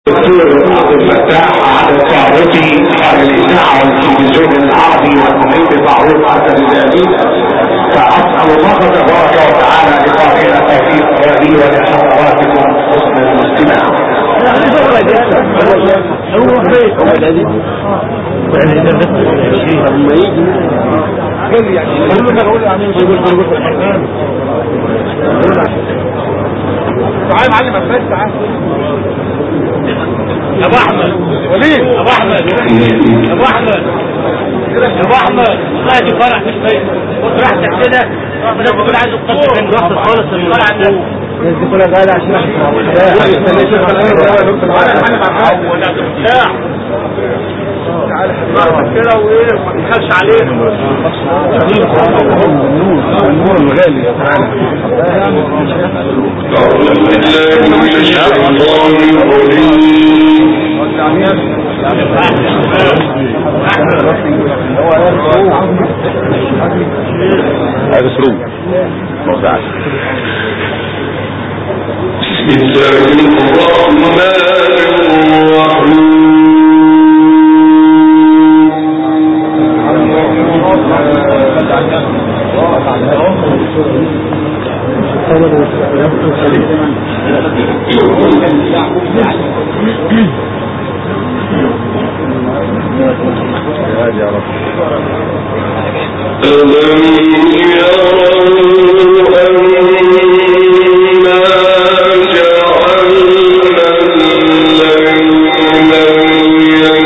الدكتور عبد الفتاح على الطاغوتي على الاذاعه والتلفزيون العربي والمحيط معروف حسن الامين فاسال الله تبارك وتعالى لقائنا توفيق ولي ولحضراتكم حسن الاستماع تعال يا معلم عباس تعال يا ابو احمد وليد يا ابو احمد يا ابو احمد يا ابو احمد والله دي فرح مش باين كنت رايح تحسدها الناس كلها عايزه تقصد كان رحت خالص الناس دي كلها غاليه عشان تعالى كده وايه ما تخافش عليه النور الغالي تعالى أعوذ بالله من الشيطان الرجيم هذا سرور موضعك بسم الله الرحمن ألم يروا أنا جعلنا الليل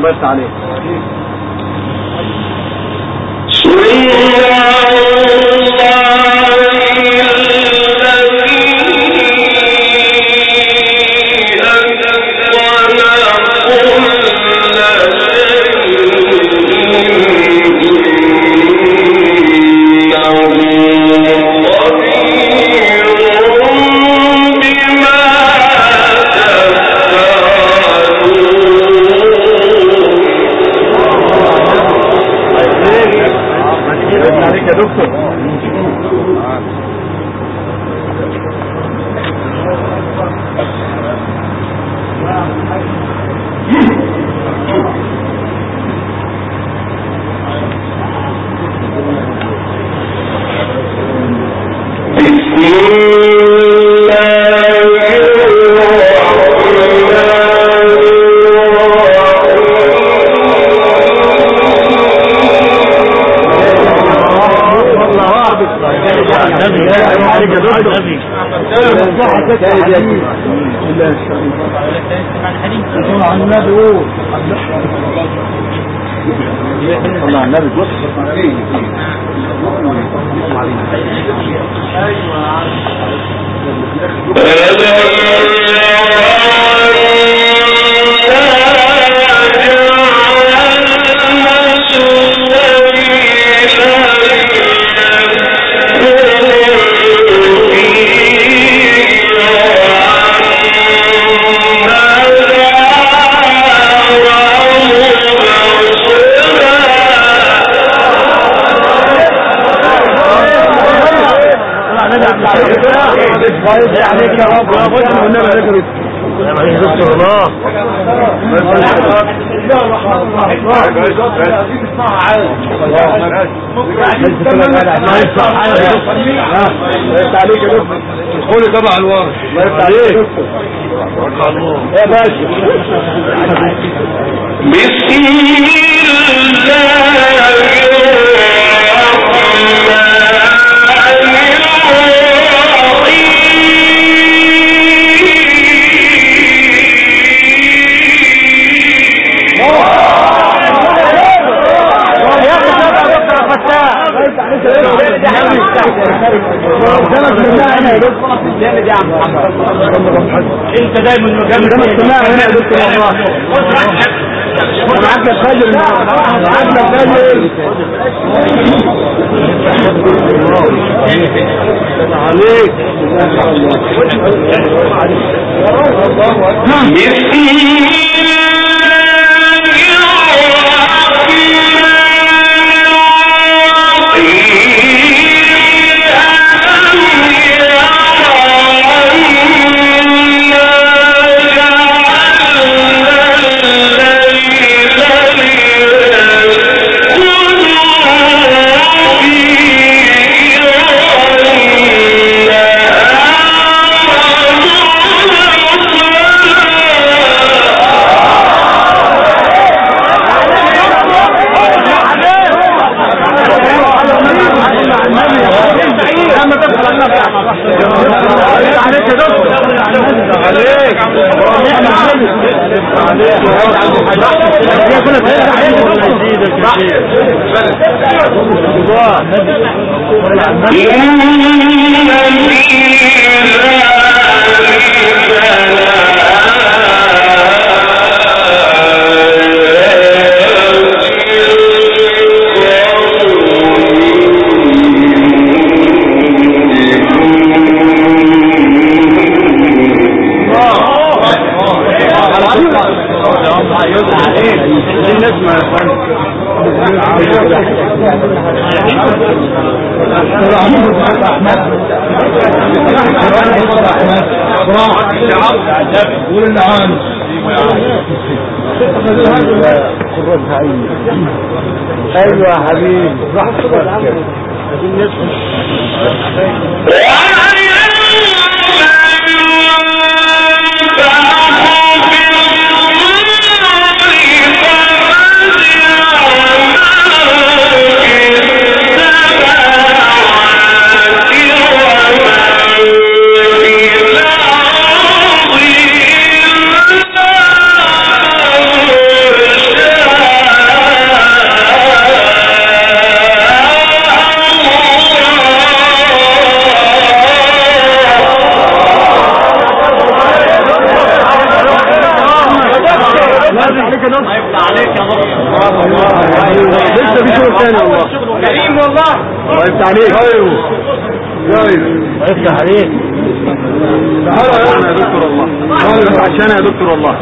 الله يفتح عليك عليك يا دكتور عليك يا دكتور عن النبي قول صلى على النبي بص عليك يا رب يا رب والنبي عليك يا دكتور الله عليك يا دكتور ادخلي تبع الورش الله يفتح عليك يا باشا بسم انت دايما مجامل معاك الفجر معاك الفجر عليك ايوه يا حبيبي Yeah. عليك ايوه ايوه افتح عليك تعالى يا دكتور والله عشان يا دكتور والله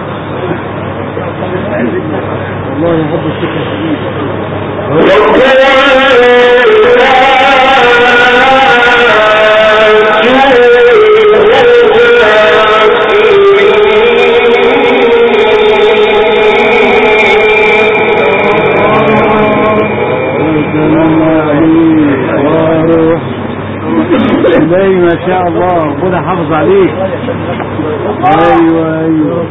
والله يحب الشكر ايوه ما شاء الله ربنا حافظ عليك ايوه ايوه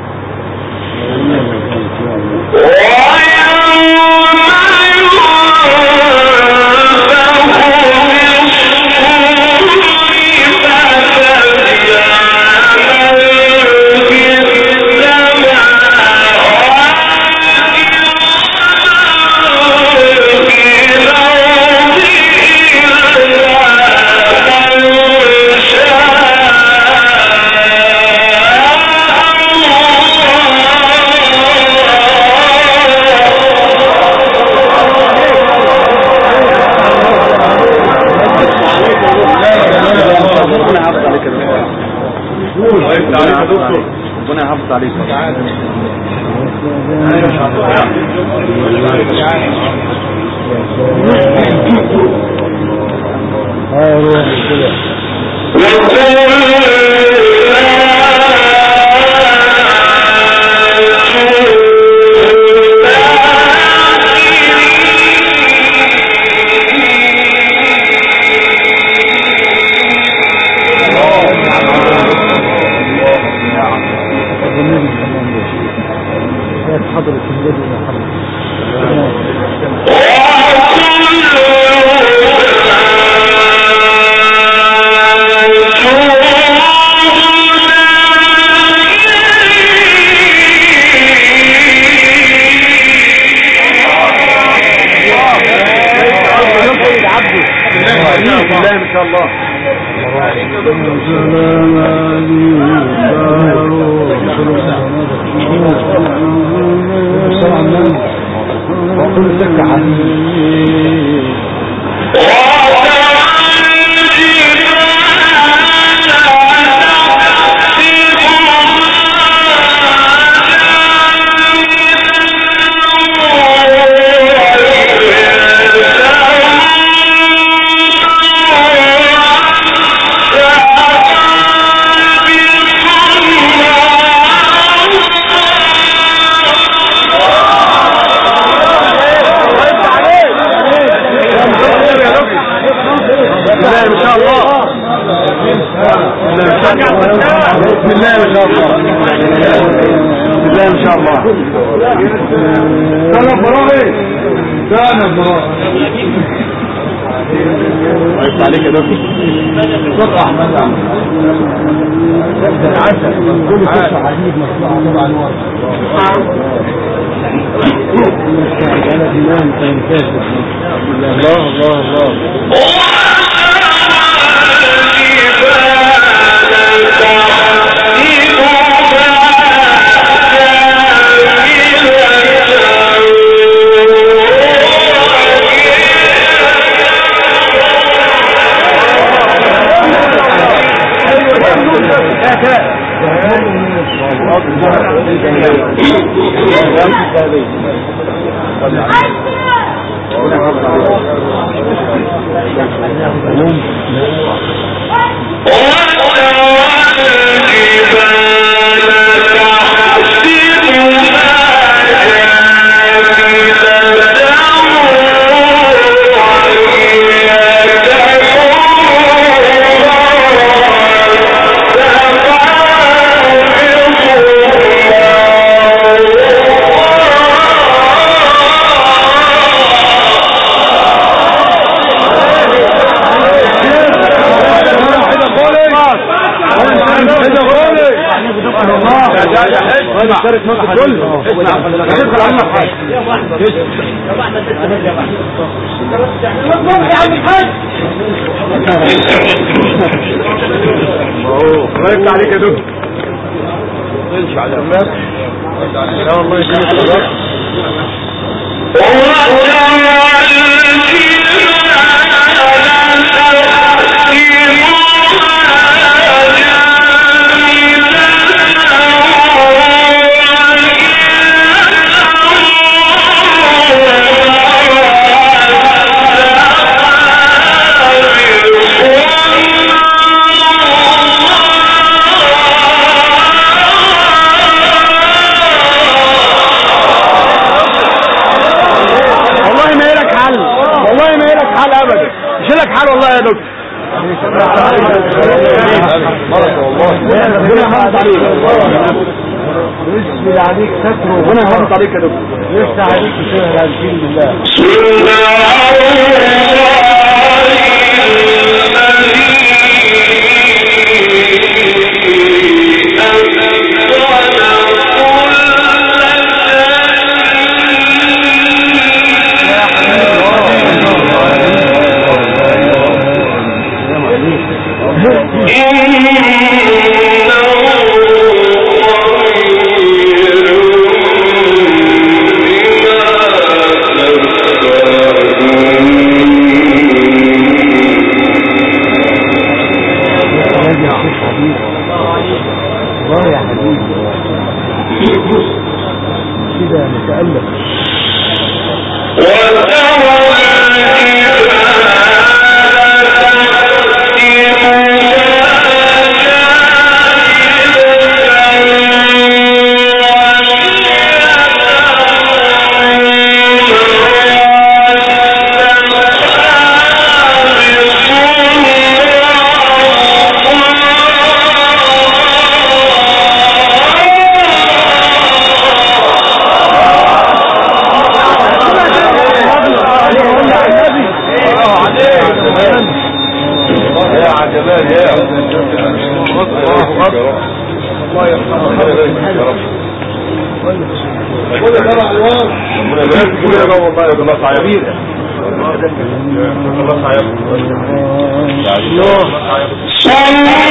ربنا يحافظ عليك يا دكتور ربنا يحافظ عليك حضرة النبي محمد بالله ما شاء الله كل سكة عني بالله ما شاء الله بالله ما شاء الله بالله ما شاء الله سلام براهي سلام براهي ويفتح عليك يا دكتور صوت احمد العسل كل قصه عجيب مصنوعه طبعا الله الله الله اشترك مصر كله هتدخل عنك حاجه الله يفتح عليك يا دكتور تمشي على الناس لا والله يسلمك وَتَرَى الْجِبَالَ ربنا يحافظ عليك يسبل عليك ستره ربنا يحافظ عليك يا دكتور يفتح عليك شهر الدين بالله يا شيخ حبيبي الله يا حبيبي كده متألف يا عجلان يا الله يرحمه كل ده معلومات ربنا يبارك كل ده والله يا الله صعيب الله صعيب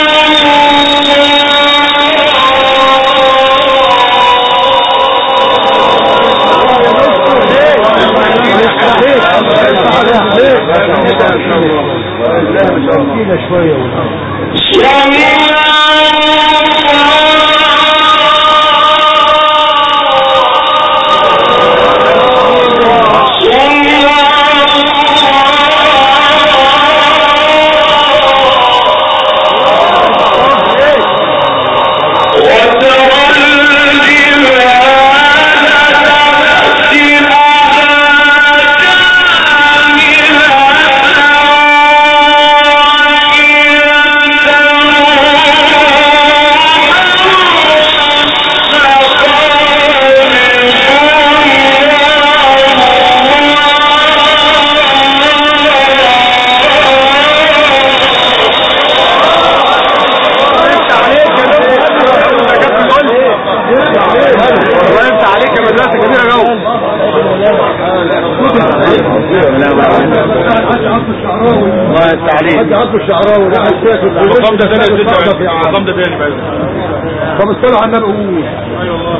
كده شوية الله يفتح عليك يا مدرسة كبيرة جو الله يفتح عليك عبد الشعراوي ده الشيخ المقام ده تاني يا ست المقام ده تاني بقى طب استنى على النبي قول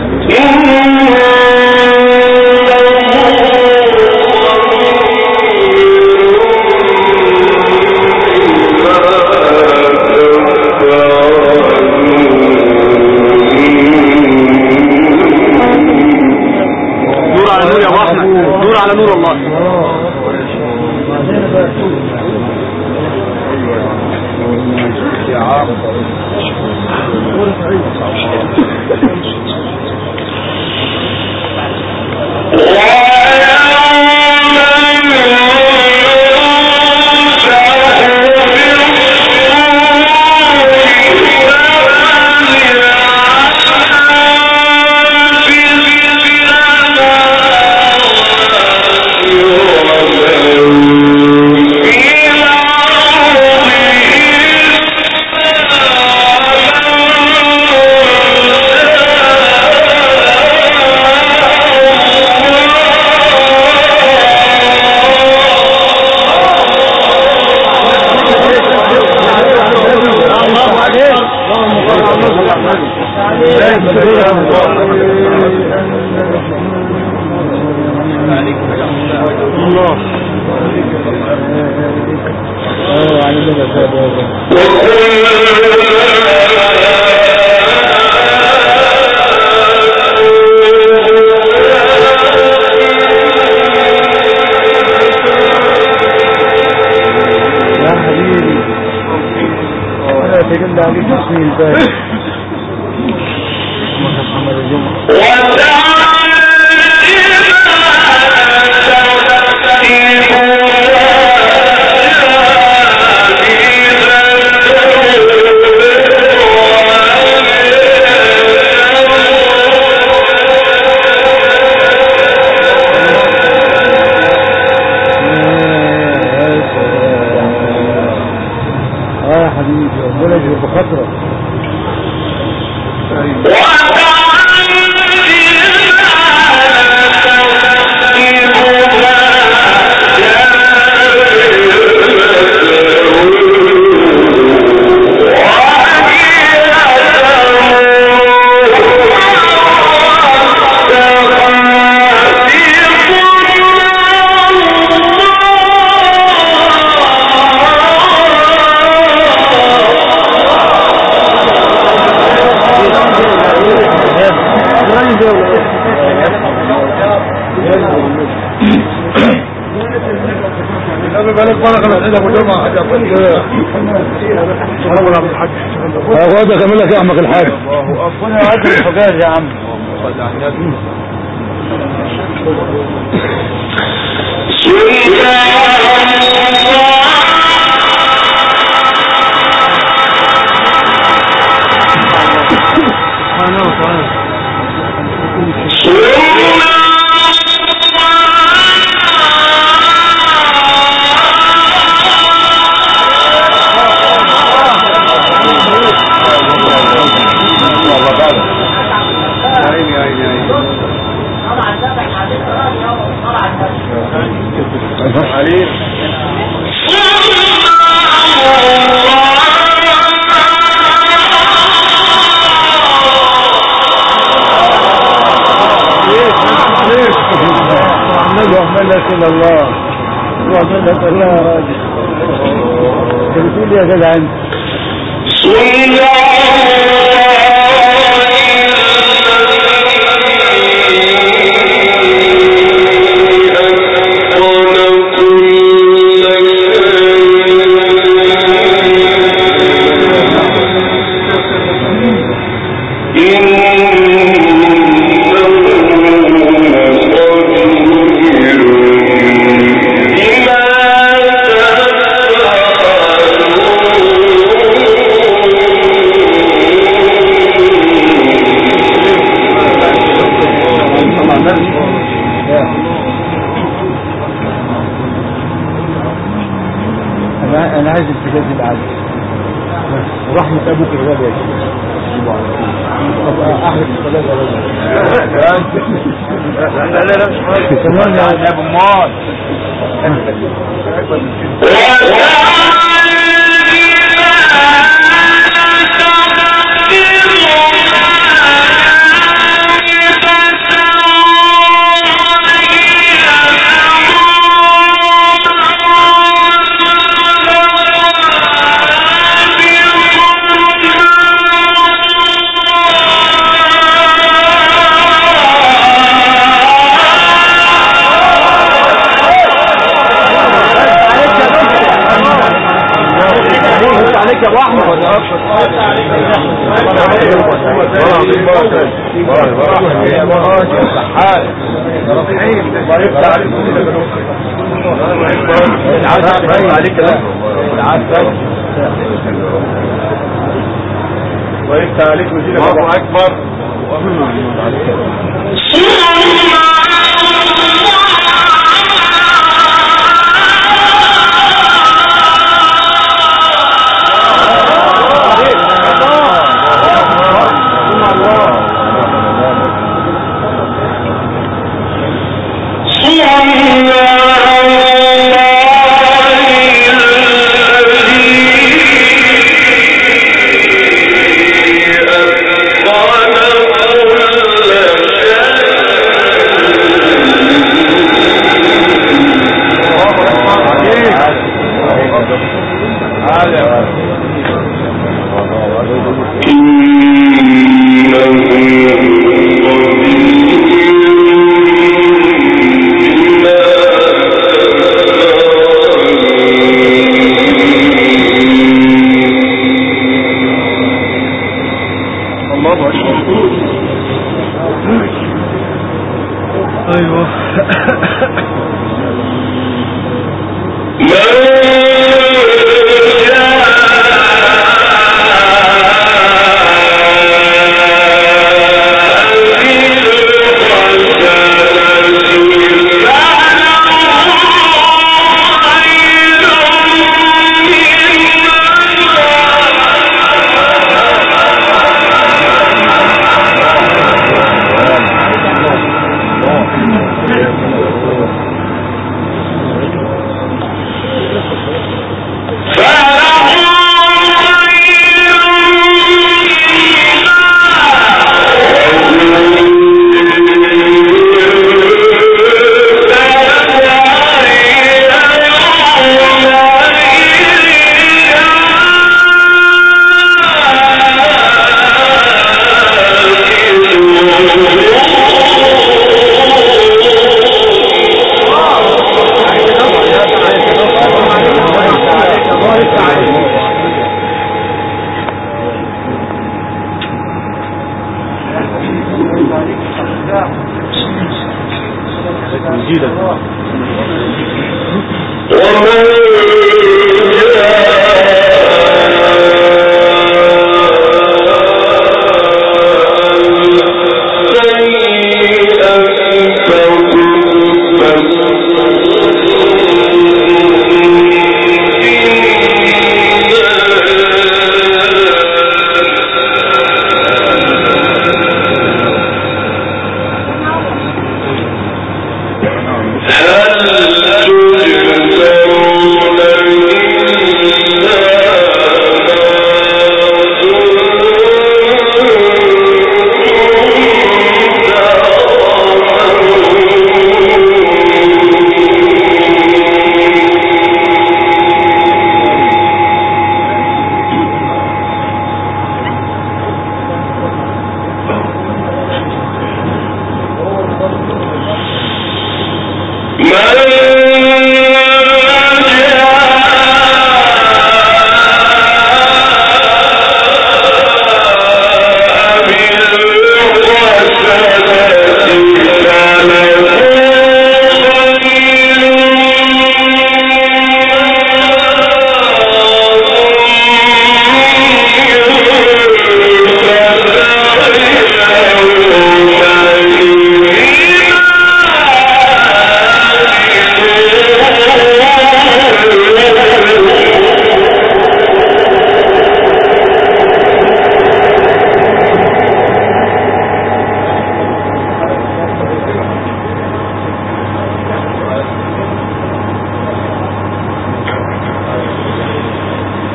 نور على نور يا ابو احمد نور على نور الله الله اه على مدى هذا يا حبيبي انا تجلى عليك اسمي البارح محمد الجمعة وَتَعَالَ حبيبي ربنا يجيب بخاطرك خلي بالك بقى خلاص كده ابو جمعه حاجه انا عبد الحاج اخواتي اكمل لك يا احمد الحاج ربنا يعدي الحجاج يا عم سبحانه وتعالى عيني عيني عيني عليم النبي رحمن لك الى الله رحمن لك الله يا راجل انت بتقول يا جدع انت انا انا عايز الحجاج العادي ورحمة ابوك الغالي يا شيخ طب احلف الصلاة لا لا لا مش حاجه كمان يا يا ابو مال عليك يا ابو احمد ويفتح عليك وزيرك الله اكبر ايوه من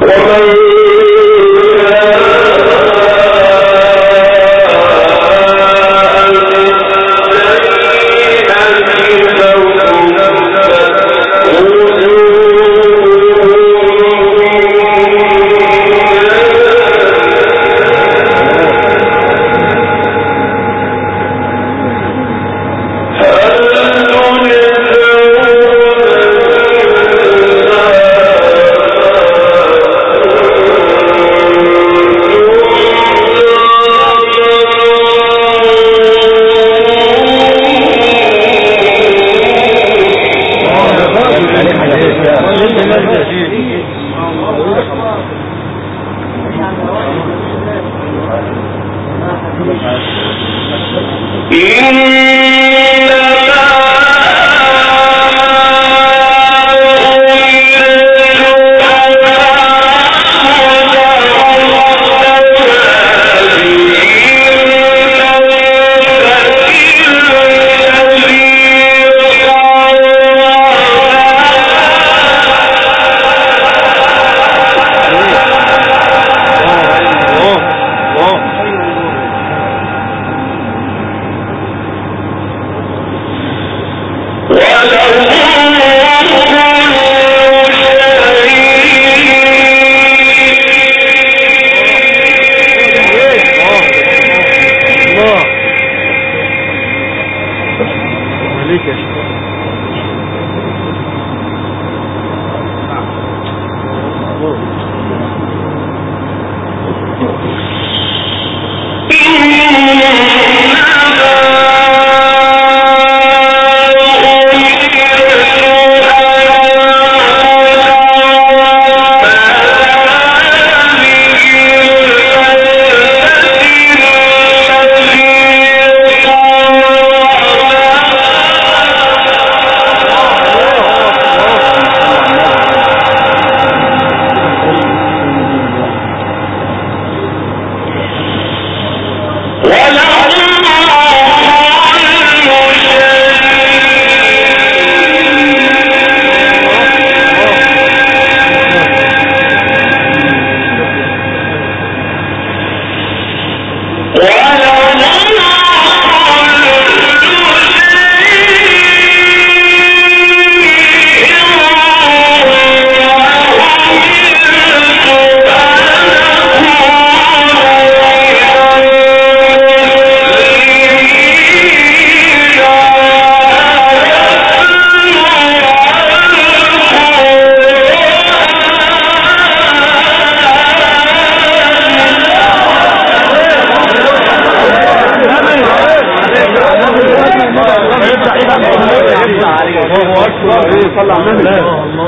صلى على النبي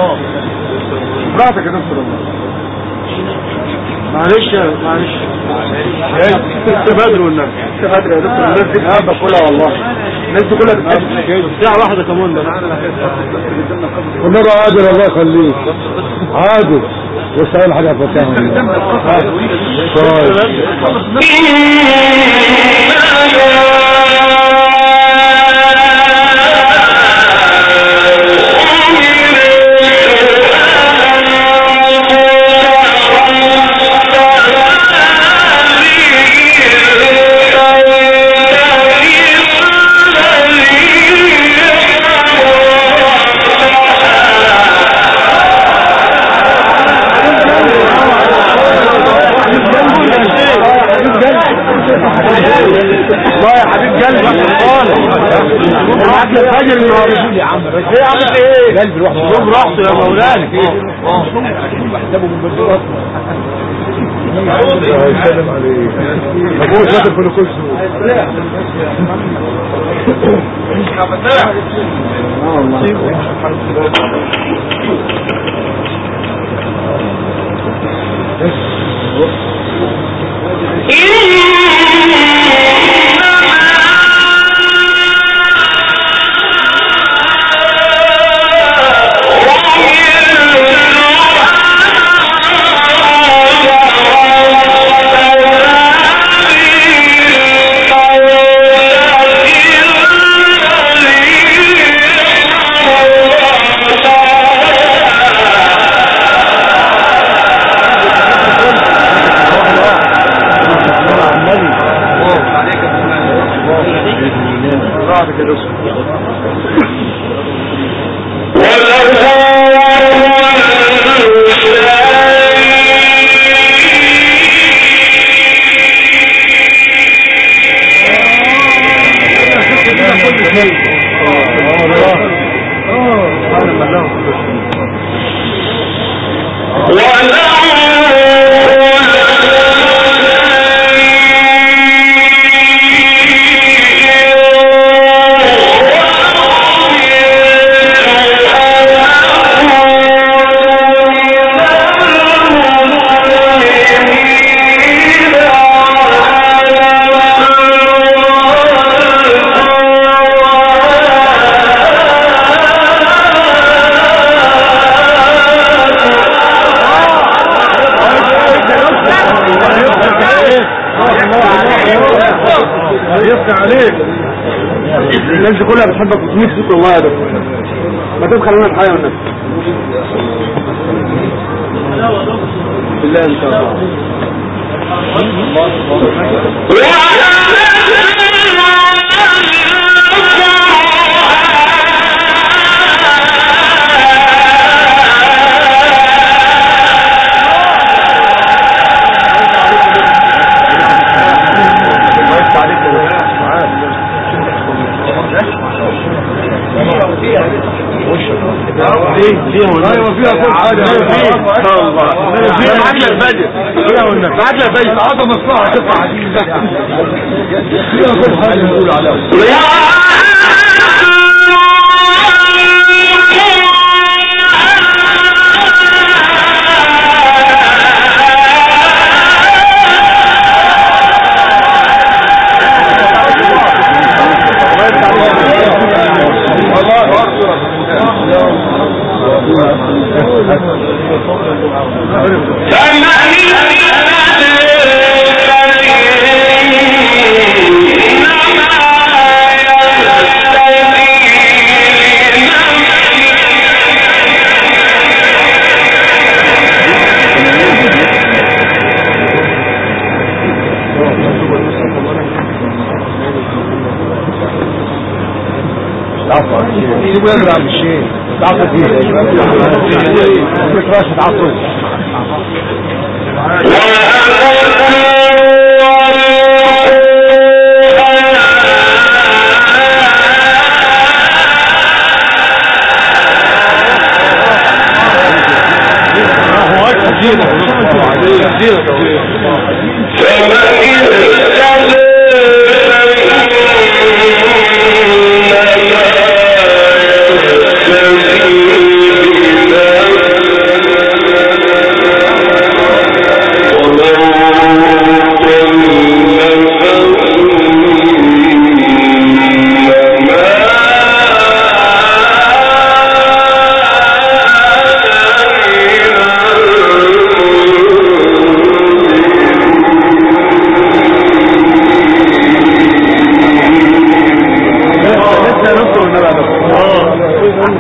براحتك يا دكتور الله معلش معلش لسه بدري والنبي لسه بدري يا دكتور الناس دي بتحب كلها والله الناس دي كلها بتحب ساعة واحدة كمان ده والنبي عادل الله يخليك عادل بص اول حاجه فتحها طيب الله يا حبيب قلبي خالص معاك الفجر النهارده يا عم ايه يا عم في ايه قلب لوحده شوف راحته يا مولانا بحسبه من بدون الله يسلم عليك ابوه شاطر في الكل Thank you. الناس دي كلها بتحبك وتموت فيك والله يا دكتور ما تبخل لنا بحاجه والنبي بالله ان شاء الله ايوه فيها كل حاجه بعد الفجر بعد الفجر هذا مصلحه تطلع فيها كل حاجه نقول عليها سيبوا يزرع بالشيء تعطوا فيه ما تراش تعطوا لسه نصر النبي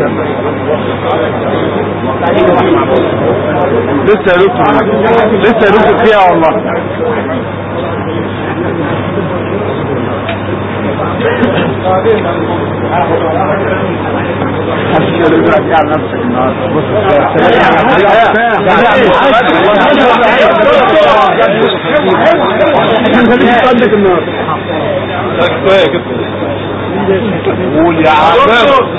لسه يدخل لسه يدخل فيها والله قول يا عباس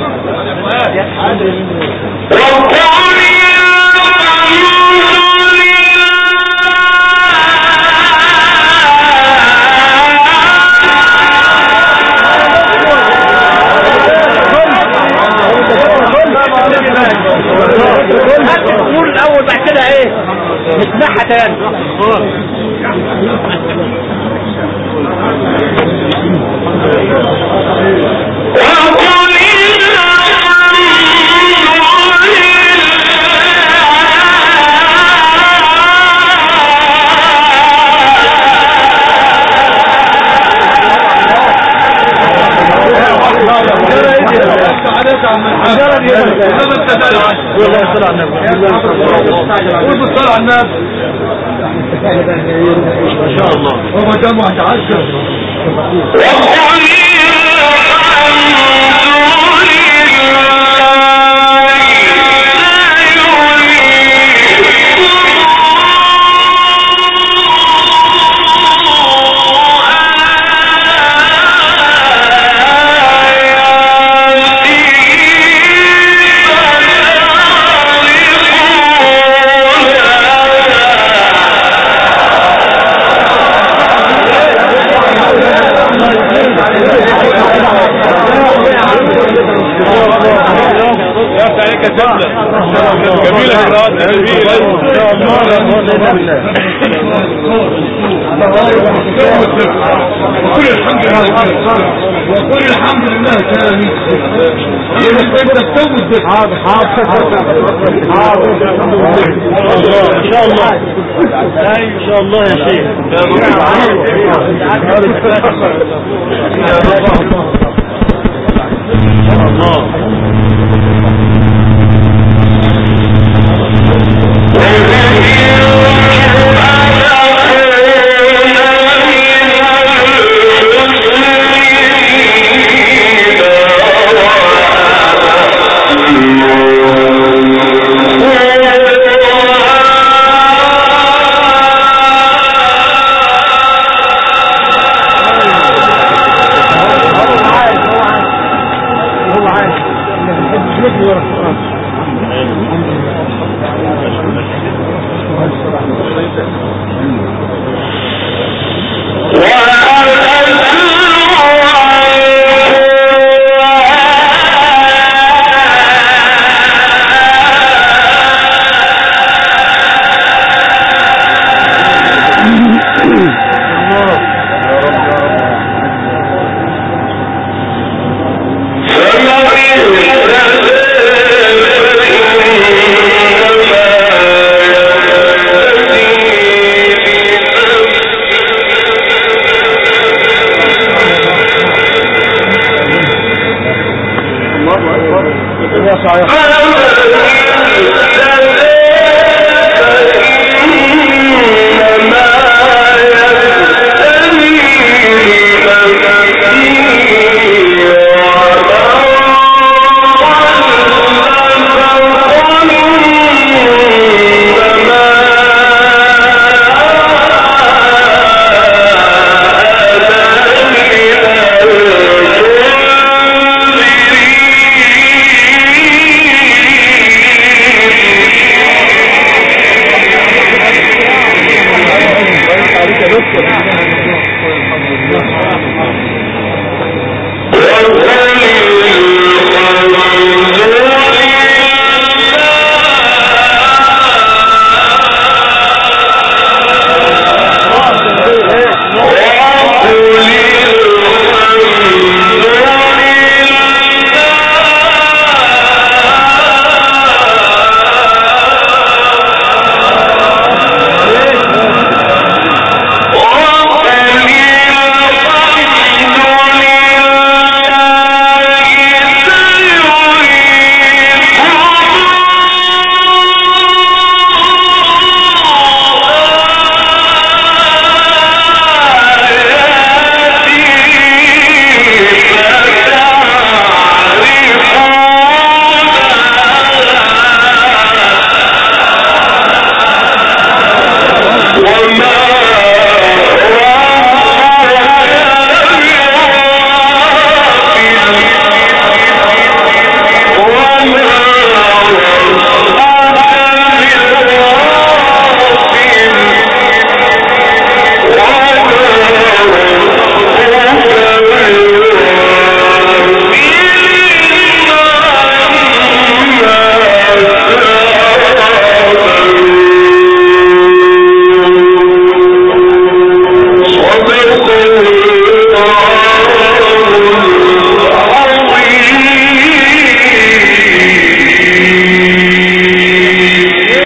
الامور الاول بعد كده ايه نسمعها تاني قول بالصلاة على النبي ما شاء الله هو كم واحد عشر جميلة قراءة وكل الحمد لله وكل الحمد لله ثاني انت تسوي الذكر حاضر حاضر ان شاء الله ان شاء الله يا شيخ هو عايز مش مثل ورا القرآن هو صحيح صدق الله